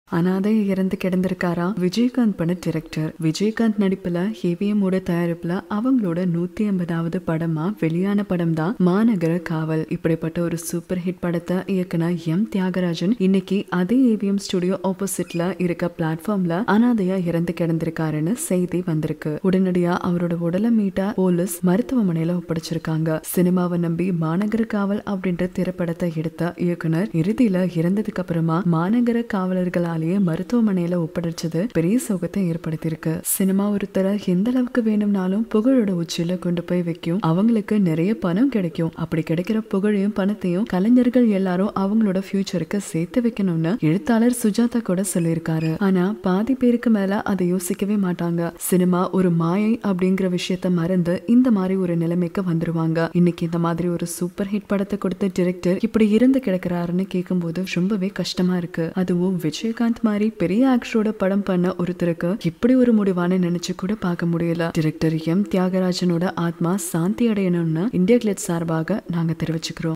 அனாதை இறந்து கிடந்திருக்காரா விஜயகாந்த் பட டிரெக்டர் விஜயகாந்த் நடிப்புல ஹேவியமோட தயாரிப்புல அவங்களோட நூத்தி ஐம்பதாவது படமா வெளியான படம் தான் மாநகர காவல் இப்படிப்பட்ட ஒரு சூப்பர் ஹிட் படத்தை இயக்குன எம் தியாகராஜன் இன்னைக்கு அதே ஏவிஎம் ஸ்டுடியோ ஆப்போசிட்ல இருக்க பிளாட்ஃபார்ம்ல அனாதையா இறந்து கிடந்திருக்காருன்னு செய்தி வந்திருக்கு உடனடியா அவரோட உடலை மீட்ட போலீஸ் மருத்துவமனையில ஒப்படைச்சிருக்காங்க சினிமாவை நம்பி மாநகர காவல் அப்படின்ற திரைப்படத்தை எடுத்த இயக்குனர் இறுதியில இறந்ததுக்கு அப்புறமா மாநகர காவலர்களாலேயே மருத்துவமனையில ஒப்படைச்சது பெரிய சோகத்தை ஏற்படுத்தியிருக்கு சினிமா ஒருத்தரை எந்த அளவுக்கு வேணும்னாலும் புகழோட உச்சியில கொண்டு போய் வைக்கும் அவங்களுக்கு நிறைய பணம் கிடைக்கும் அப்படி கிடைக்கிற புகழையும் பணத்தையும் கலைஞர்கள் எல்லாரும் அவங்களோட ஃபியூச்சருக்கு சேர்த்து வைக்கணும்னு எழுத்தாளர் சுஜாதா கூட சொல்லியிருக்காரு ஆனா பாதி பேருக்கு மேல அதை யோசிக்கவே மாட்டாங்க சினிமா ஒரு மாயை அப்படிங்கிற விஷயத்த மறந்து இந்த மாதிரி ஒரு நிலைமைக்கு வந்துருவாங்க இன்னைக்கு இந்த மாதிரி ஒரு சூப்பர் ஹிட் படத்தை கொடுத்த டிரெக்டர் இப்படி இருந்து கிடக்குறாருன்னு கேட்கும்போது ரொம்பவே கஷ்டமா இருக்கு அதுவும் விஜயகாந்த் மாதிரி பெரிய ஆக்டரோட படம் பண்ண ஒருத்தருக்கு இப்படி ஒரு முடிவான நினைச்சு கூட பார்க்க முடியல டிரெக்டர் எம் தியாகராஜனோட ஆத்மா சாந்தி அடையணும்னு இந்தியா கிளட் சார்பாக நாங்க தெரிவிச்சுக்கிறோம்